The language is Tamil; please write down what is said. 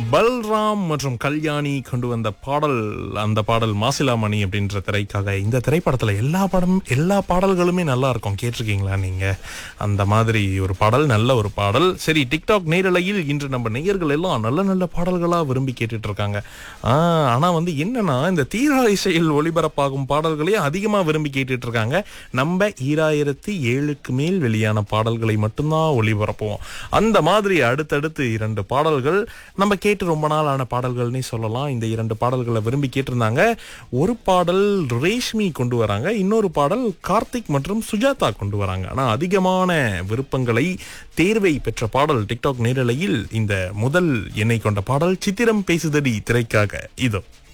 பல்ராம் மற்றும் கல்யாணி கொண்டு வந்த பாடல் அந்த பாடல் மாசிலாமணி அப்படின்ற திரைக்காக இந்த திரைப்படத்துல எல்லா படம் எல்லா பாடல்களுமே நல்லா இருக்கும் கேட்டிருக்கீங்களா நீங்க அந்த மாதிரி ஒரு பாடல் நல்ல ஒரு பாடல் சரி டிக்டாக் நேரலையில் இன்று நம்ம நேயர்கள் எல்லாம் நல்ல நல்ல பாடல்களா விரும்பி கேட்டுட்டு இருக்காங்க ஆஹ், ஆனா வந்து என்னன்னா இந்த தீரா இசையில் ஒளிபரப்பாகும் பாடல்களே அதிகமா விரும்பி கேட்டுட்டு இருக்காங்க நம்ம ஈராயிரத்தி ஏழுக்கு மேல் வெளியான பாடல்களை மட்டும்தான் ஒளிபரப்புவோம் அந்த மாதிரி அடுத்தடுத்து இரண்டு பாடல்கள் நம்ம கேட்டு ரொம்ப நாள் ஆன பாடல்கள்னே சொல்லலாம் இந்த இரண்டு பாடல்களை விரும்பி கேட்டிருந்தாங்க ஒரு பாடல் ரேஷ்மி கொண்டு வராங்க இன்னொரு பாடல் கார்த்திக் மற்றும் சுஜாதா கொண்டு வராங்க ஆனா அதிகமான விருப்பங்களை தேர்வை பெற்ற பாடல் டிக்டாக் நேரலையில் இந்த முதல் எண்ணெய் கொண்ட பாடல் சித்திரம் பேசுதடி திரைக்காக இதோ